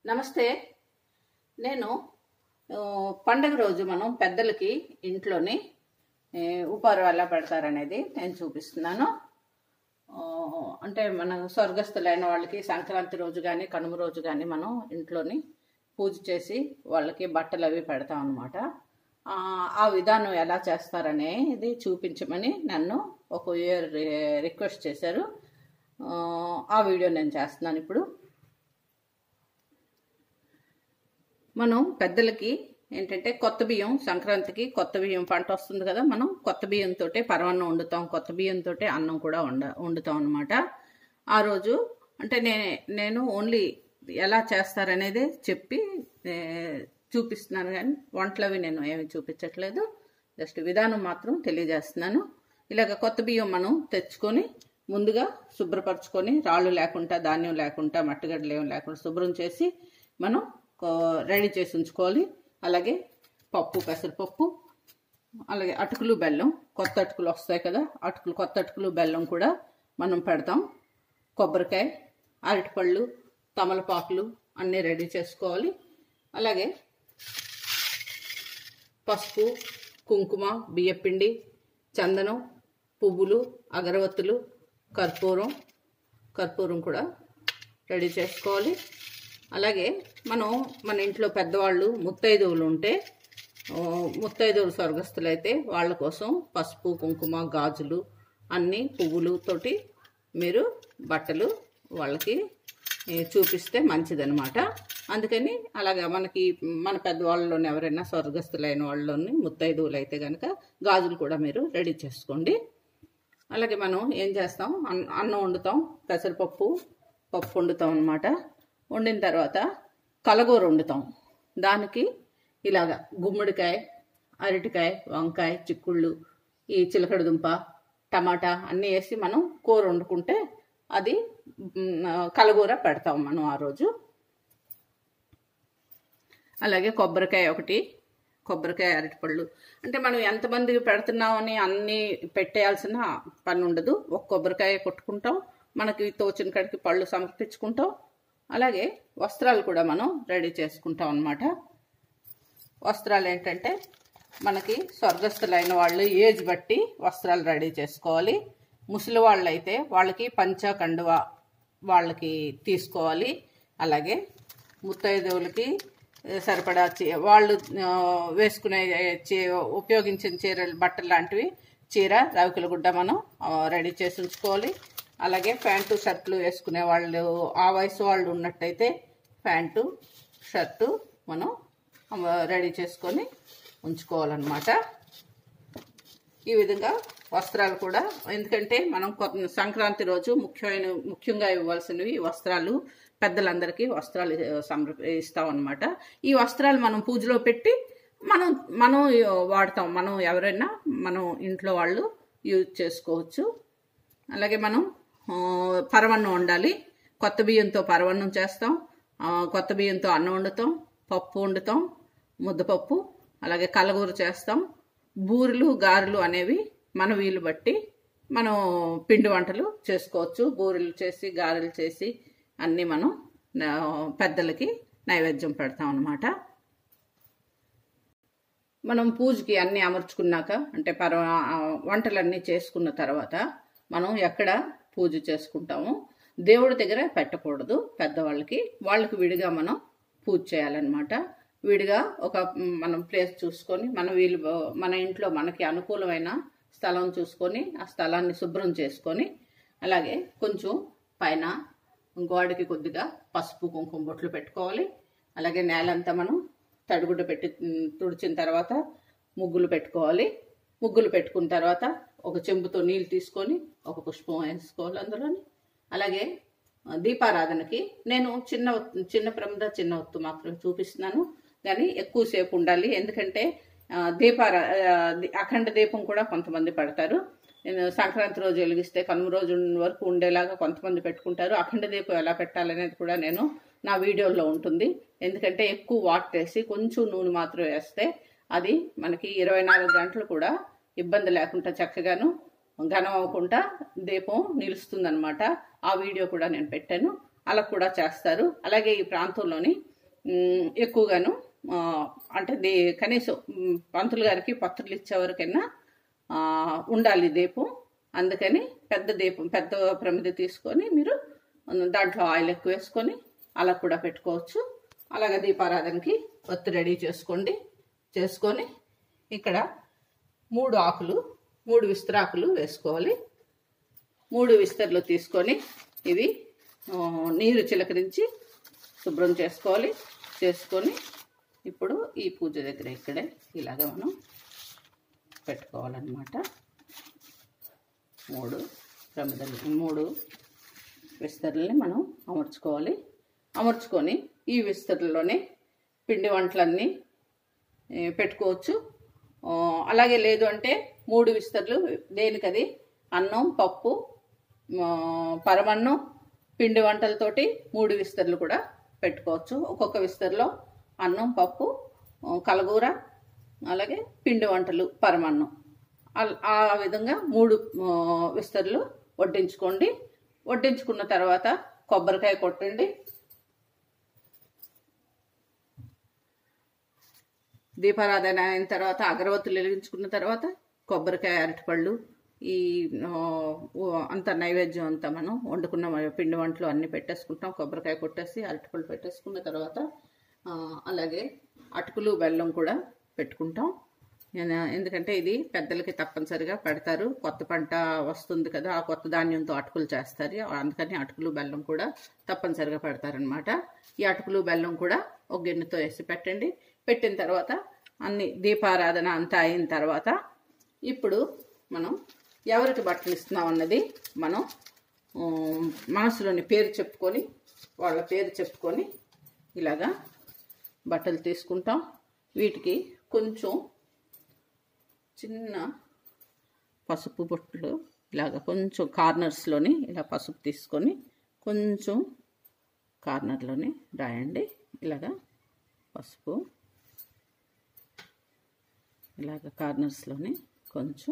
నమస్తే నేను ఆ, పండగ రోజు మనం పెద్దలకి ఇంట్లోని ఏ, ఉపారు ఎలా పెడతారనేది నేను చూపిస్తున్నాను ఆ, అంటే మన స్వర్గస్థులైన వాళ్ళకి సంక్రాంతి రోజు కానీ కనుమ రోజు కానీ మనం ఇంట్లోని పూజ చేసి వాళ్ళకి బట్టలు అవి పెడతాం అనమాట ఆ విధానం ఎలా చేస్తారనేది చూపించమని నన్ను ఒక ఇయర్ రిక్వెస్ట్ చేశారు ఆ, ఆ వీడియో నేను చేస్తున్నాను ఇప్పుడు మనం పెద్దలకి ఏంటంటే కొత్త బియ్యం సంక్రాంతికి కొత్త బియ్యం పంట వస్తుంది కదా మనం కొత్త బియ్యంతో పరవన్నం వండుతాం కొత్త బియ్యంతో అన్నం కూడా వండ వండుతాం అనమాట ఆ రోజు అంటే నే నేను ఓన్లీ ఎలా చేస్తారనేది చెప్పి ఏ, చూపిస్తున్నాను కానీ వంటలవి నేను ఏమి చూపించట్లేదు జస్ట్ విధానం మాత్రం తెలియజేస్తున్నాను ఇలాగ కొత్త బియ్యం మనం తెచ్చుకొని ముందుగా శుభ్రపరచుకొని రాళ్ళు లేకుండా ధాన్యం లేకుండా మట్టిగడ్డలు ఏం లేకుండా శుభ్రం చేసి మనం కో- రెడీ చేసి ఉంచుకోవాలి అలాగే పప్పు పెసరపప్పు అలాగే అటుకులు బెల్లం కొత్త అటుకులు వస్తాయి కదా అటుకులు కొత్త అటుకులు బెల్లం కూడా మనం పెడతాం కొబ్బరికాయ అరటిపళ్ళు తమలపాకులు అన్నీ రెడీ చేసుకోవాలి అలాగే పసుపు కుంకుమ బియ్యపిండి చందనం పువ్వులు అగరవత్తులు కర్పూరం కర్పూరం కూడా రెడీ చేసుకోవాలి అలాగే మనం మన ఇంట్లో పెద్దవాళ్ళు ముత్తైదువులు ఉంటే ఆ, ముత్తైదువులు స్వర్గస్థులైతే వాళ్ళ కోసం పసుపు కుంకుమ గాజులు అన్ని పువ్వులు తోటి మీరు బట్టలు వాళ్ళకి ఏ, చూపిస్తే మంచిదనమాట అందుకని అలాగా మనకి మన పెద్దవాళ్ళలోని ఎవరైనా స్వర్గస్థులైన వాళ్ళలోని ముత్తైదువులు అయితే కనుక గాజులు కూడా మీరు రెడీ చేసుకోండి అలాగే మనం ఏం చేస్తాం అన్- అన్నం వండుతాం పెసరపప్పు పప్పు వండుతాం అనమాట వండిన తర్వాత కలగూర వండుతాం దానికి ఇలాగ గుమ్మడికాయ అరటికాయ వంకాయ చిక్కుళ్ళు ఈ చిలకడ దుంప టమాటా అన్నీ వేసి మనం కూర వండుకుంటే అది మ్, కలగూర పెడతాం మనం ఆ రోజు అలాగే కొబ్బరికాయ ఒకటి కొబ్బరికాయ అరటిపళ్ళు అంటే మనం ఎంతమందికి పెడుతున్నామని అన్నీ పెట్టేయాల్సిన పని ఉండదు ఒక కొబ్బరికాయ కొట్టుకుంటాం మనకి తోచిన కాడికి పళ్ళు సమర్పించుకుంటాం అలాగే వస్త్రాలు కూడా మనం రెడీ చేసుకుంటాం అన్నమాట వస్త్రాలు ఏంటంటే మనకి స్వర్గస్థులైన వాళ్ళు ఏజ్ బట్టి వస్త్రాలు రెడీ చేసుకోవాలి ముసలి వాళ్ళు అయితే వాళ్ళకి పంచ కండువ వాళ్ళకి తీసుకోవాలి అలాగే ముత్తైదువులకి సరిపడా చీ- వాళ్ళు ఆ, వేసుకునే చీ ఉపయోగించిన చీరలు బట్టలు లాంటివి చీర రవికల గుడ్డ మనం ఆ, రెడీ చేసి ఉంచుకోవాలి అలాగే ప్యాంటు షర్ట్లు వేసుకునే వాళ్ళు ఆ వయసు వాళ్ళు ఉన్నట్టయితే ప్యాంటు షర్టు మనం ఆ, రెడీ చేసుకొని ఉంచుకోవాలన్నమాట ఈ విధంగా వస్త్రాలు కూడా ఎందుకంటే మనం కొత్త సంక్రాంతి రోజు ముఖ్యమైన ముఖ్యంగా ఇవ్వాల్సినవి ఈ వస్త్రాలు పెద్దలందరికీ వస్త్రాలు సమర్ప ఇస్తాం అనమాట ఈ వస్త్రాలు మనం పూజలో పెట్టి మనం మనం వాడతాం మనం ఎవరైనా మనం ఇంట్లో వాళ్ళు యూజ్ చేసుకోవచ్చు అలాగే మనం ఆ, పరవన్నం వండాలి కొత్త బియ్యంతో పరవన్నం చేస్తాం ఆ, కొత్త బియ్యంతో అన్నం వండుతాం పప్పు వండుతాం ముద్దపప్పు అలాగే కలగూర చేస్తాం బూరెలు గారెలు అనేవి మన వీలు బట్టి మనం పిండి వంటలు చేసుకోవచ్చు బూరెలు చేసి గారెలు చేసి అన్నీ మనం ఆ, పెద్దలకి నైవేద్యం పెడతాం అన్నమాట మనం పూజకి అన్నీ అమర్చుకున్నాక అంటే పర ఆ, వంటలన్నీ చేసుకున్న తర్వాత మనం ఎక్కడ పూజ చేసుకుంటామో దేవుడి దగ్గర పెట్టకూడదు పెద్దవాళ్ళకి వాళ్ళకి విడిగా మనం పూజ చేయాలన్నమాట విడిగా ఒక మ్, మనం ప్లేస్ చూసుకొని మన వీలు మన ఇంట్లో మనకి అనుకూలమైన స్థలం చూసుకొని ఆ స్థలాన్ని శుభ్రం చేసుకొని అలాగే కొంచెం పైన గోడకి కొద్దిగా పసుపు కుంకుమ బొట్లు పెట్టుకోవాలి అలాగే నేలంతా మనం తడిగుడ్డ పెట్టి ఉమ్, తుడిచిన తర్వాత ముగ్గులు పెట్టుకోవాలి ముగ్గులు పెట్టుకున్న తర్వాత ఒక చెంబుతో నీళ్ళు తీసుకొని ఒక పుష్పం వేసుకోవాలి అందులోని అలాగే ఆ, దీపారాధనకి నేను చిన్న ఒత్తు- చిన్న ప్రమిద చిన్న ఒత్తు మాత్రం చూపిస్తున్నాను కానీ ఎక్కువసేపు ఉండాలి ఎందుకంటే ఆ, దీపారా ఆ, ది- అఖండ దీపం కూడా కొంతమంది పెడతారు నేను సంక్రాంతి రోజు వెలిగిస్తే కనుమ రోజు వరకు ఉండేలాగా కొంతమంది పెట్టుకుంటారు అఖండ దీపం ఎలా పెట్టాలనేది కూడా నేను నా వీడియోలో ఉంటుంది ఎందుకంటే ఎక్కువ వాటర్ వేసి కొంచెం నూనె మాత్రం వేస్తే అది మనకి ఇరవై నాలుగు గంటలు కూడా ఇబ్బంది లేకుండా చక్కగాను ఘనం అవ్వకుండా దీపం నిలుస్తుందన్నమాట ఆ వీడియో కూడా నేను పెట్టాను అలా కూడా చేస్తారు అలాగే ఈ ప్రాంతంలోని మ్, ఎక్కువగాను ఆ, అంటే దే కనీసం మ్, పంతులు గారికి పత్రులు ఇచ్చేవరకైనా ఆ, ఉండాలి దీపం అందుకని పెద్ద దీపం పెద్ద ప్రమిద తీసుకొని మీరు దాంట్లో ఆయిల్ ఎక్కువ వేసుకొని అలా కూడా పెట్టుకోవచ్చు అలాగే దీపారాధనకి ఒత్తి రెడీ చేసుకోండి చేసుకొని ఇక్కడ మూడు ఆకులు మూడు విస్తరాకులు వేసుకోవాలి మూడు విస్తర్లు తీసుకొని ఇవి ఆ, నీరు చిలకరించి శుభ్రం చేసుకోవాలి చేసుకొని ఇప్పుడు ఈ పూజ దగ్గర ఇక్కడే ఇలాగ మనం పెట్టుకోవాలన్నమాట మూడు ప్రమిదలు మూడు విస్తరుల్ని మనం అమర్చుకోవాలి అమర్చుకొని ఈ విస్తరుల్లోనే పిండి వంటలన్నీ ఏ, పెట్టుకోవచ్చు ఆ, అలాగే లేదు అంటే మూడు విస్తర్లు దేనికది అన్నం పప్పు ఆ, పరమన్నం పిండి వంటలతోటి మూడు విస్తర్లు కూడా పెట్టుకోవచ్చు ఒక్కొక్క విస్తర్లో అన్నం పప్పు ఆ, కలగూర అలాగే పిండి వంటలు పరమన్నం అల్- ఆ విధంగా మూడు ఆ, విస్తర్లు వడ్డించుకోండి వడ్డించుకున్న తర్వాత కొబ్బరికాయ కొట్టండి దీపారాధన అయిన తర్వాత అగరవత్తులు వెలిగించుకున్న తర్వాత కొబ్బరికాయ అరటిపళ్ళు ఈ ఆ, ఓ- అంత నైవేద్యం అంతా మనం వండుకున్న మ- పిండి వంటలు అన్నీ పెట్టేసుకుంటాం కొబ్బరికాయ కొట్టేసి అరటిపళ్ళు పెట్టేసుకున్న తర్వాత ఆ, అలాగే అటుకులు బెల్లం కూడా పెట్టుకుంటాం ఎన- ఎందుకంటే ఇది పెద్దలకి తప్పనిసరిగా పెడతారు కొత్త పంట వస్తుంది కదా ఆ కొత్త ధాన్యంతో అటుకులు చేస్తారు అందుకని అటుకులు బెల్లం కూడా తప్పనిసరిగా పెడతారనమాట ఈ అటుకులు బెల్లం కూడా ఒక గిన్నెతో వేసి పెట్టండి పెట్టిన తర్వాత అన్ని దీపారాధన అంతా అయిన తర్వాత ఇప్పుడు మనం ఎవరికి బట్టలు ఇస్తున్నాం అన్నది మనం ఉమ్, మనసులోని పేరు చెప్పుకొని వాళ్ళ పేరు చెప్పుకొని ఇలాగా బట్టలు తీసుకుంటాం వీటికి కొంచెం చిన్న పసుపు బొట్లు ఇలాగ కొంచెం కార్నర్స్లోని ఇలా పసుపు తీసుకొని కొంచెం కార్నర్లోని రాయండి ఇలాగా పసుపు ఇలాగ కార్నర్స్లోని కొంచెం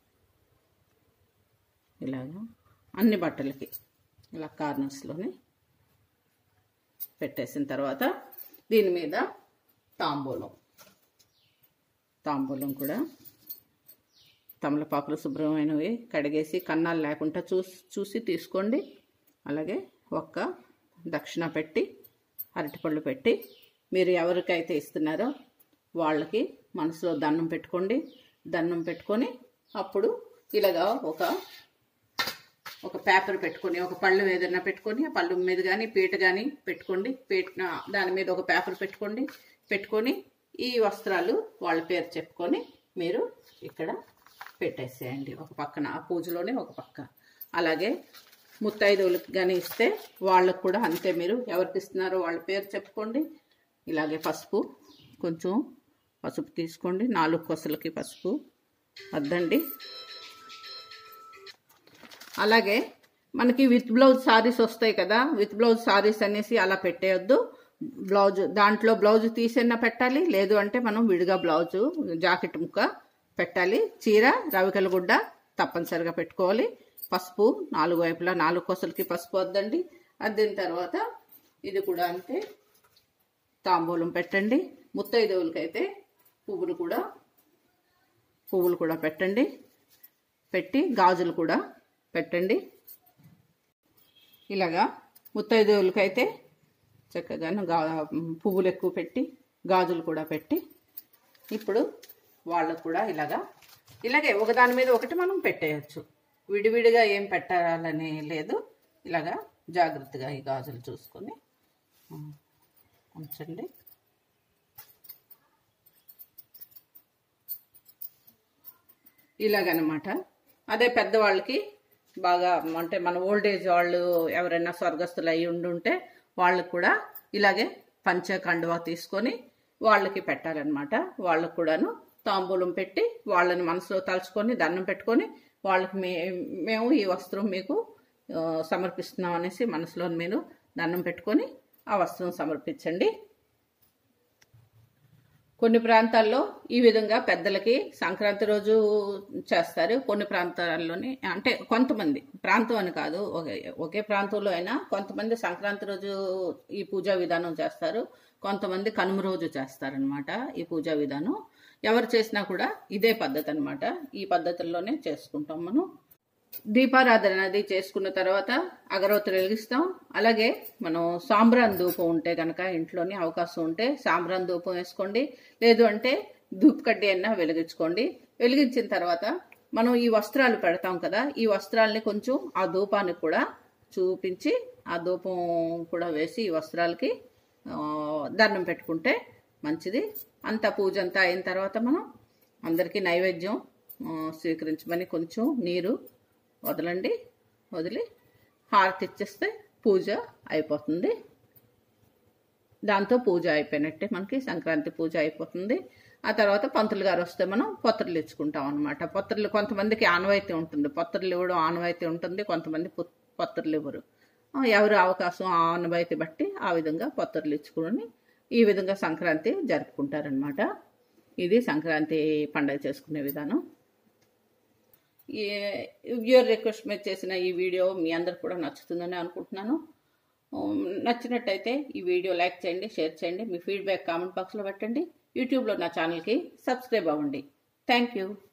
ఇలాగా అన్ని బట్టలకి ఇలా కార్నర్స్లోని పెట్టేసిన తర్వాత దీని మీద తాంబూలం తాంబూలం కూడా తమలపాకులు శుభ్రమైనవి కడిగేసి కన్నాలు లేకుండా చూసి చూసి తీసుకోండి అలాగే ఒక్క దక్షిణ పెట్టి అరటిపళ్ళు పెట్టి మీరు ఎవరికైతే ఇస్తున్నారో వాళ్ళకి మనసులో దండం పెట్టుకోండి దండం పెట్టుకొని అప్పుడు ఇలాగా ఒక ఒక పేపర్ పెట్టుకొని ఒక పళ్ళు ఏదైనా పెట్టుకొని ఆ పళ్ళు మీద కానీ పీట కానీ పెట్టుకోండి పీట దాని మీద ఒక పేపర్ పెట్టుకోండి పెట్టుకొని ఈ వస్త్రాలు వాళ్ళ పేరు చెప్పుకొని మీరు ఇక్కడ పెట్టేసేయండి ఒక పక్కన ఆ పూజలోనే ఒక పక్క అలాగే ముత్తైదువులకు కానీ ఇస్తే వాళ్ళకు కూడా అంతే మీరు ఎవరికి ఇస్తున్నారో వాళ్ళ పేరు చెప్పుకోండి ఇలాగే పసుపు కొంచెం పసుపు తీసుకోండి నాలుగు కొసలకి పసుపు వద్దండి అలాగే మనకి విత్ బ్లౌజ్ సారీస్ వస్తాయి కదా విత్ బ్లౌజ్ సారీస్ అనేసి అలా పెట్టేయొద్దు బ్లౌజ్ దాంట్లో బ్లౌజ్ తీసైనా పెట్టాలి లేదు అంటే మనం విడిగా బ్లౌజు జాకెట్ ముక్క పెట్టాలి చీర రవికల గుడ్డ తప్పనిసరిగా పెట్టుకోవాలి పసుపు నాలుగు వైపులా నాలుగు కొసలకి పసుపు వద్దండి అద్దిన తర్వాత ఇది కూడా అంతే తాంబూలం పెట్టండి ముత్తైదువులకైతే పువ్వులు కూడా పువ్వులు కూడా పెట్టండి పెట్టి గాజులు కూడా పెట్టండి ఇలాగా ముత్తైదువులకైతే చక్కగా గా పువ్వులు ఎక్కువ పెట్టి గాజులు కూడా పెట్టి ఇప్పుడు వాళ్ళకు కూడా ఇలాగా ఇలాగే ఒకదాని మీద ఒకటి మనం పెట్టేయచ్చు విడివిడిగా ఏం పెట్టాలని లేదు ఇలాగా జాగ్రత్తగా ఈ గాజులు చూసుకొని ఆ, ఉంచండి ఇలాగనమాట అదే పెద్దవాళ్ళకి బాగా అంటే మన ఓల్డ్ ఏజ్ వాళ్ళు ఎవరైనా స్వర్గస్థులు అయి ఉండుంటే వాళ్ళకు కూడా ఇలాగే పంచ కండువా తీసుకొని వాళ్ళకి పెట్టాలన్నమాట వాళ్ళకు కూడాను తాంబూలం పెట్టి వాళ్ళని మనసులో తలుచుకొని దండం పెట్టుకొని వాళ్ళకి మే మేము ఈ వస్త్రం మీకు ఆ, సమర్పిస్తున్నాం అనేసి మనసులో మీరు దండం పెట్టుకొని ఆ వస్త్రం సమర్పించండి కొన్ని ప్రాంతాల్లో ఈ విధంగా పెద్దలకి సంక్రాంతి రోజు చేస్తారు కొన్ని ప్రాంతాల్లోని అంటే కొంతమంది ప్రాంతం అని కాదు ఒకే ఒకే ప్రాంతంలో అయినా కొంతమంది సంక్రాంతి రోజు ఈ పూజా విధానం చేస్తారు కొంతమంది కనుమ రోజు చేస్తారనమాట ఈ పూజా విధానం ఎవరు చేసినా కూడా ఇదే పద్ధతి అనమాట ఈ పద్ధతుల్లోనే చేసుకుంటాం మనం దీపారాధన అది చేసుకున్న తర్వాత అగరవత్తులు వెలిగిస్తాం అలాగే మనం సాంబ్రాన్ ధూపం ఉంటే కనుక ఇంట్లోనే అవకాశం ఉంటే సాంబ్రాన్ ధూపం వేసుకోండి లేదు అంటే ధూప్ కడ్డీ అయినా వెలిగించుకోండి వెలిగించిన తర్వాత మనం ఈ వస్త్రాలు పెడతాం కదా ఈ వస్త్రాలని కొంచెం ఆ ధూపానికి కూడా చూపించి ఆ ధూపం కూడా వేసి ఈ వస్త్రాలకి ఆ, దండం పెట్టుకుంటే మంచిది అంత పూజ అంతా అయిన తర్వాత మనం అందరికీ నైవేద్యం ఆ, స్వీకరించమని కొంచెం నీరు వదలండి వదిలి హారతి ఇచ్చేస్తే పూజ అయిపోతుంది దాంతో పూజ అయిపోయినట్టే మనకి సంక్రాంతి పూజ అయిపోతుంది ఆ తర్వాత పంతులు గారు వస్తే మనం పొత్తులు ఇచ్చుకుంటాం అనమాట పొత్తులు కొంతమందికి ఆనవాయితీ ఉంటుంది పొత్తులు ఇవ్వడం ఆనవాయితీ ఉంటుంది కొంతమంది పొ- పొత్తులు ఇవ్వరు ఆ, ఎవరు అవకాశం ఆ ఆనవాయితీ బట్టి ఆ విధంగా పొత్తులు ఇచ్చుకుని ఈ విధంగా సంక్రాంతి జరుపుకుంటారనమాట ఇది సంక్రాంతి పండుగ చేసుకునే విధానం ఈ వ్యూయర్ రిక్వెస్ట్ మీద చేసిన ఈ వీడియో మీ అందరికి కూడా నచ్చుతుందని అనుకుంటున్నాను ఉమ్, నచ్చినట్టయితే ఈ వీడియో లైక్ చేయండి షేర్ చేయండి మీ ఫీడ్బ్యాక్ కామెంట్ బాక్స్లో పెట్టండి యూట్యూబ్లో నా ఛానల్కి సబ్స్క్రైబ్ అవ్వండి థ్యాంక్ యూ